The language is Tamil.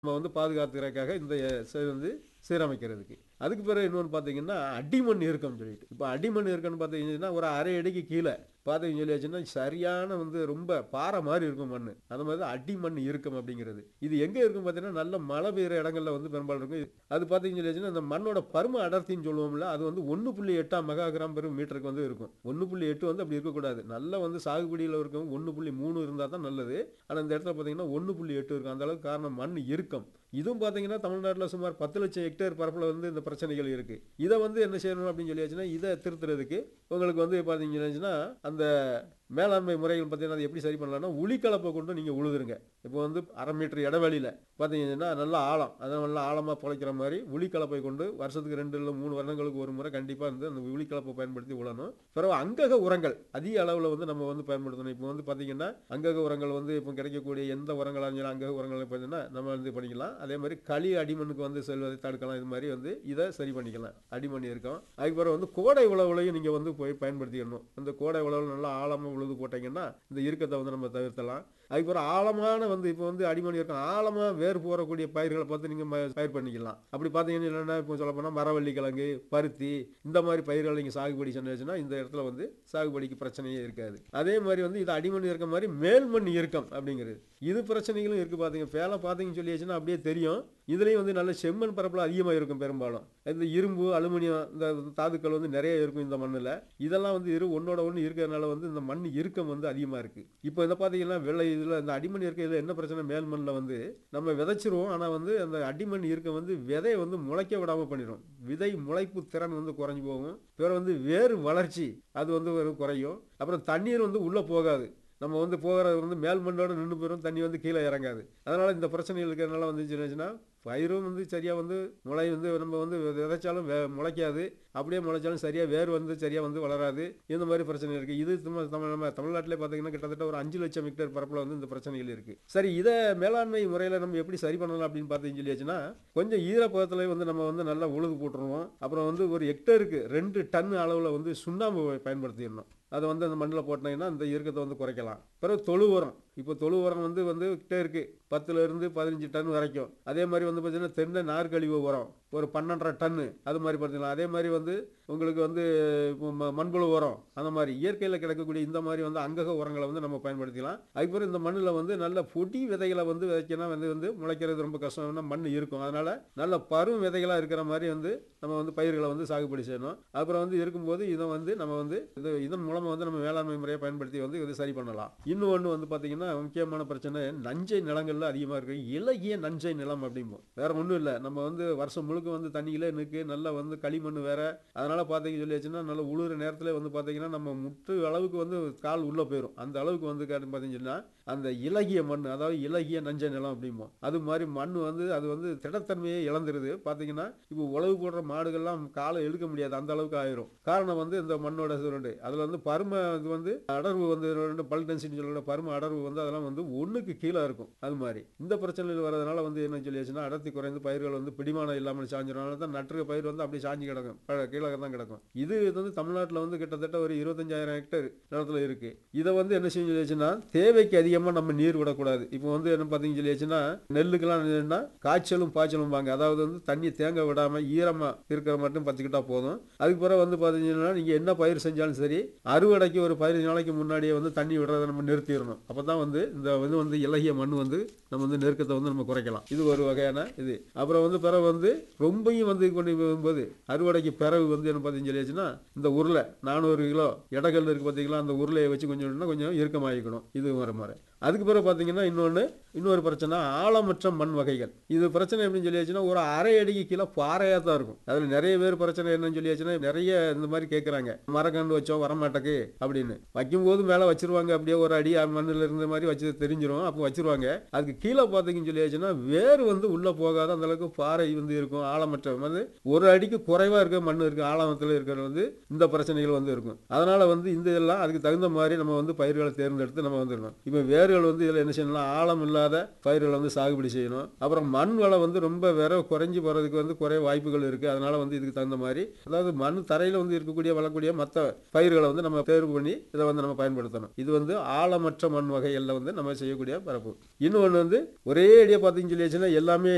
நம்ம வந்து பாதுகாத்துக்கிறதுக்காக இந்த செ- வந்து சீரமைக்கிறதுக்கு அதுக்கு பிறகு இன்னொன்று பார்த்தீங்கன்னா அடிமண் இருக்கும்னு சொல்லிட்டு இப்போ அடிமண் இருக்குன்னு பார்த்தீங்கன்னா ஒரு அரை அடிக்கு கீழே பார்த்தீங்கன்னு சொல்லியாச்சுன்னா சரியான வந்து ரொம்ப பாறை மாதிரி இருக்கும் மண் அந்த மாதிரி தான் அடிமண் இருக்கும் அப்படிங்கிறது இது எங்கே இருக்கும் பார்த்தீங்கன்னா நல்ல மழை பெய்கிற இடங்கள்ல வந்து பெரும்பாலும் இருக்கும் அது பார்த்தீங்கன்னு சொல்லியாச்சுன்னா அந்த மண்ணோட பரும அடர்த்தின்னு சொல்லுவோம்ல அது வந்து ஒன்று புள்ளி எட்டாம் மெகா கிராம் பெரும் மீட்டருக்கு வந்து இருக்கும் ஒன்று புள்ளி எட்டு வந்து அப்படி இருக்கக்கூடாது நல்ல வந்து சாகுபடியில் இருக்கும் ஒன்று புள்ளி மூணு இருந்தால் தான் நல்லது ஆனால் இந்த இடத்துல பார்த்தீங்கன்னா ஒன்று புள்ளி எட்டு இருக்கும் அந்த அளவுக்கு காரணம் மண் இருக்கும் இதுவும் பார்த்தீங்கன்னா தமிழ்நாட்டில் சுமார் பத்து லட்சம் ஹெக்டேர் பரப்பில் வந்து இந்த பிரச்சனைகள் இருக்கு இதை வந்து என்ன செய்யணும் அப்படின்னு சொல்லியாச்சுன்னா இதை திருத்துறதுக்கு உங்களுக்கு வந்து பார்த்தீங்கன்னா அந்த மேலாண்மை முறைகள் பார்த்தீங்கன்னா அது எப்படி சரி பண்ணலாம்னா உளிக்கலப்பை கொண்டு நீங்கள் உழுதுருங்க இப்போ வந்து அரை மீட்டர் இடைவெளியில் பார்த்தீங்கன்னா நல்லா ஆழம் அதை நல்லா ஆழமாக புழைக்கிற மாதிரி உளிக்கலப்பை கொண்டு வருஷத்துக்கு ரெண்டு இல்லை மூணு வருடங்களுக்கு ஒரு முறை கண்டிப்பாக வந்து அந்த உளிக்கலப்பை பயன்படுத்தி உழணும் பிறகு அங்கக உரங்கள் அதிக அளவில் வந்து நம்ம வந்து பயன்படுத்தணும் இப்போ வந்து பார்த்தீங்கன்னா அங்கக உரங்கள் வந்து இப்போ கிடைக்கக்கூடிய எந்த உரங்களாக இருந்தாலும் அங்கக உரங்கள் பார்த்தீங்கன்னா நம்ம வந்து பண்ணிக்கலாம் அதே மாதிரி களி அடிமண்ணுக்கு வந்து செல்வதை தடுக்கலாம் இது மாதிரி வந்து இதை சரி பண்ணிக்கலாம் அடிமண் இருக்கும் அதுக்கு பிறகு வந்து கோடை உழவுலையும் நீங்கள் வந்து போய் பயன்படுத்திக்கணும் அந்த கோடை உழவு நல்லா ஆழமாக உழுது போட்டீங்கன்னா இந்த இறுக்கத்தை வந்து நம்ம தவிர்த்தலாம் அதுக்கப்புறம் ஆழமான வந்து இப்போ வந்து அடிமணி இருக்கும் ஆழமாக வேர் போறக்கூடிய பயிர்களை பார்த்து நீங்கள் பயிர் பண்ணிக்கலாம் அப்படி பார்த்தீங்கன்னா என்னென்னா இப்போ சொல்ல போனால் மரவள்ளி கிழங்கு பருத்தி இந்த மாதிரி பயிர்களை நீங்கள் சாகுபடி செஞ்சுன்னா இந்த இடத்துல வந்து சாகுபடிக்கு பிரச்சனையே இருக்காது அதே மாதிரி வந்து இது அடிமண் இருக்க மாதிரி மேல்மண் இறுக்கம் அப்படிங்கிறது இது பிரச்சனைகளும் இருக்குது பார்த்தீங்க வேலை பார்த்தீங்கன்னு சொல்லியாச்சுன்னா அப்படியே தெரியும் இதுலேயும் வந்து நல்ல செம்மண் பரப்பில் அதிகமாக இருக்கும் பெரும்பாலும் இந்த இரும்பு அலுமினியம் இந்த தாதுக்கள் வந்து நிறைய இருக்கும் இந்த மண்ணில் இதெல்லாம் வந்து இரு ஒன்னோட ஒன்று இருக்கிறதுனால வந்து இந்த மண் இறுக்கம் வந்து அதிகமாக இருக்குது இப்போ இதை பார்த்தீங்கன்னா வெள்ளை இதில் இந்த அடிமண் இருக்க இதில் என்ன பிரச்சனை மேல் மண்ணில் வந்து நம்ம விதைச்சிருவோம் ஆனால் வந்து அந்த அடிமண் இருக்க வந்து விதையை வந்து முளைக்க விடாமல் பண்ணிடும் விதை முளைப்பு திறன் வந்து குறைஞ்சி போகும் பிறகு வந்து வேறு வளர்ச்சி அது வந்து ஒரு குறையும் அப்புறம் தண்ணீர் வந்து உள்ளே போகாது நம்ம வந்து போகிறது வந்து மேல் மண்ணோட நின்று போயிடும் தண்ணி வந்து கீழே இறங்காது அதனால் இந்த பிரச்சனைகள் இருக்கிறதுனால வந்துச்சுன்னா பயிரும் வந்து சரியாக வந்து முளை வந்து நம்ம வந்து விதைச்சாலும் வே முளைக்காது அப்படியே முளைச்சாலும் சரியாக வேர் வந்து சரியாக வந்து வளராது இந்த மாதிரி பிரச்சனை இருக்குது இது நம்ம தமிழ் நம்ம தமிழ்நாட்டிலே பார்த்தீங்கன்னா கிட்டத்தட்ட ஒரு அஞ்சு லட்சம் ஹெக்டேர் பரப்பில் வந்து இந்த பிரச்சனைகள் இருக்குது சரி இதை மேலாண்மை முறையில் நம்ம எப்படி சரி பண்ணலாம் அப்படின்னு பார்த்தீங்கன்னு சொல்லியாச்சுன்னா கொஞ்சம் ஈரப்பதத்தில் வந்து நம்ம வந்து நல்லா உழுது போட்டுருவோம் அப்புறம் வந்து ஒரு ஹெக்டருக்கு ரெண்டு டன் அளவில் வந்து சுண்ணாம்பு பயன்படுத்திடணும் அதை வந்து அந்த மண்ணில் போட்டிங்கன்னா இந்த இறுக்கத்தை வந்து குறைக்கலாம் பிறகு தொழு உரம் இப்போ தொழு உரம் வந்து வந்து கிட்டே இருக்குது பத்துலேருந்து பதினஞ்சு டன் வரைக்கும் அதே மாதிரி வந்து பார்த்தீங்கன்னா தென்னை நார்கழிவு உரம் ஒரு பன்னெண்டரை டன்னு அது மாதிரி பார்த்தீங்களா அதே மாதிரி வந்து உங்களுக்கு வந்து இப்போ ம- மண்புழு உரம் அந்த மாதிரி இயற்கையில் கிடைக்கக்கூடிய இந்த மாதிரி வந்து அங்கக உரங்களை வந்து நம்ம பயன்படுத்திக்கலாம் அதுக்கப்புறம் இந்த மண்ணில் வந்து நல்ல பொடி விதைகளை வந்து விதைக்கணும் வந்து வந்து முளைக்கிறது ரொம்ப கஷ்டம்னா மண் இருக்கும் அதனால் நல்ல பரும் விதைகளாக இருக்கிற மாதிரி வந்து நம்ம வந்து பயிர்களை வந்து சாகுபடி செய்யணும் அப்புறம் வந்து இருக்கும்போது இதை வந்து நம்ம வந்து இது இதன் மூலமாக வந்து நம்ம வேளாண்மை முறையை பயன்படுத்தி வந்து இது சரி பண்ணலாம் இன்னும் ஒன்று வந்து பார்த்தீங்கன்னா முக்கியமான பிரச்சனை நஞ்சை நிலங்கள்ல அதிகமாக இருக்கு இலகிய நஞ்சை நிலம் அப்படிம்போம் வேற ஒன்றும் இல்லை நம்ம வந்து வருஷம் முழுக்க வந்து தண்ணியிலே நிற்கு நல்லா வந்து களிமண் வேற அதனால பார்த்தீங்க சொல்லியாச்சுன்னா நல்ல உழுற நேரத்தில் வந்து பார்த்தீங்கன்னா நம்ம முட்டு அளவுக்கு வந்து கால் உள்ளே போயிடும் அந்த அளவுக்கு வந்து காட்டு பார்த்தீங்கன்னா அந்த இலகிய மண் அதாவது இலகிய நஞ்சை நிலம் அப்படிம்போம் அது மாதிரி மண் வந்து அது வந்து திடத்தன்மையை இழந்துருது பார்த்தீங்கன்னா இப்போ உழவு போடுற மாடுகள்லாம் காலை எடுக்க முடியாது அந்த அளவுக்கு ஆயிரும் காரணம் வந்து இந்த மண்ணோட சுருண்டு அதில் வந்து பரும இது வந்து அடர்வு வந்து ரெண்டு பல் டென்சிட்டி சொல்கிற பரும அடர்வு வந்து அதெல்லாம் வந்து ஒன்றுக்கு கீழே இருக்கும் அது மாதிரி இந்த பிரச்சனைகள் வரதுனால வந்து என்ன சொல்லியாச்சுன்னா அடர்த்தி குறைந்து பயிர்கள் வந்து பிடிமானம் இல்லாமல் சாஞ்சிடனால தான் நட்டுற பயிர் வந்து அப்படியே சாஞ்சு கிடக்கும் ப- கீழே தான் கிடக்கும் இது வந்து தமிழ்நாட்டில் வந்து கிட்டத்தட்ட ஒரு இருபத்தஞ்சாயிரம் ஹெக்டேர் நிலத்துல இருக்கு இதை வந்து என்ன செய்ய சொல்லியாச்சுன்னா தேவைக்கு அதிகமாக நம்ம நீர் விடக்கூடாது இப்போ வந்து என்ன பார்த்தீங்க சொல்லியாச்சுன்னா நெல்லுக்கெல்லாம் என்னன்னா காய்ச்சலும் பாய்ச்சலும் வாங்க அதாவது வந்து தண்ணி தேங்க விடாம ஈரமா இருக்கிற மட்டும் பத்துக்கிட்டா போதும் அதுக்கு பிறகு வந்து பார்த்தீங்கன்னா நீங்க என்ன பயிர் செஞ்சாலும் சரி அறுவடைக்கு ஒரு பதினஞ்சு நாளைக்கு முன்னாடியே வந்து தண்ணி விடுறதை நம்ம நிறுத்திடணும் அப்பதான் வந்து இந்த இது வந்து இலகிய மண் வந்து நம்ம வந்து நெருக்கத்தை வந்து நம்ம குறைக்கலாம் இது ஒரு வகையான இது அப்புறம் வந்து பிறகு வந்து ரொம்பையும் வந்து இது பண்ணி போகும்போது அறுவடைக்கு பிறகு வந்து என்ன பார்த்தீங்கன்னு சொல்லியாச்சுன்னா இந்த உருளை நானூறு கிலோ எடகல் இருக்கு பார்த்தீங்களா அந்த உருளையை வச்சு கொஞ்சம் இன்னும் கொஞ்சம் இறுக்கமாகிக்கணும் இது வர மாதிரி அதுக்கு பிறகு பார்த்தீங்கன்னா இன்னொன்று இன்னொரு பிரச்சனை ஆழமற்ற மண் வகைகள் இது பிரச்சனை எப்படின்னு சொல்லியாச்சுன்னா ஒரு அரை அடிக்கு கீழே பாறையாக தான் இருக்கும் அதில் நிறைய பேர் பிரச்சனை என்னன்னு சொல்லியாச்சுன்னா நிறைய இந்த மாதிரி கேட்குறாங்க மரக்கன்று வச்சோம் வரமாட்டக்கு அப்படின்னு வைக்கும்போது மேலே வச்சிருவாங்க அப்படியே ஒரு அடி மண்ணில் இருந்த மாதிரி வச்சு தெரிஞ்சிரும் அப்போ வச்சிருவாங்க அதுக்கு கீழே பார்த்தீங்கன்னு சொல்லியாச்சுன்னா வேர் வந்து உள்ளே போகாத அந்த அளவுக்கு பாறை வந்து இருக்கும் ஆழமற்ற வந்து ஒரு அடிக்கு குறைவாக இருக்க மண் இருக்கு ஆழமத்தில் இருக்கிறது வந்து இந்த பிரச்சனைகள் வந்து இருக்கும் அதனால வந்து இந்த இதெல்லாம் அதுக்கு தகுந்த மாதிரி நம்ம வந்து பயிர்களை தேர்ந்தெடுத்து நம்ம வந்துடணும் இப்போ வேர்கள் வந்து இதில் என்ன செய்யணும் ஆழம் இல்லாத பயிர்களை வந்து சாகுபடி செய்யணும் அப்புறம் மண் வளம் வந்து ரொம்ப விர குறைஞ்சி போகிறதுக்கு வந்து குறைய வாய்ப்புகள் இருக்குது அதனால வந்து இதுக்கு தகுந்த மாதிரி அதாவது மண் தரையில் வந்து இருக்கக்கூடிய வளரக்கூடிய மற்ற பயிர்களை வந்து நம்ம தேர்வு பண்ணி இதை வந்து நம்ம பயன்படுத்தணும் இது வந்து ஆழமற்ற மண் வகைகளில் வந்து நம்ம செய்யக்கூடிய பரப்பு இன்னொன்று வந்து ஒரே அடியாக பார்த்தீங்கன்னு சொல்லியாச்சுன்னா எல்லாமே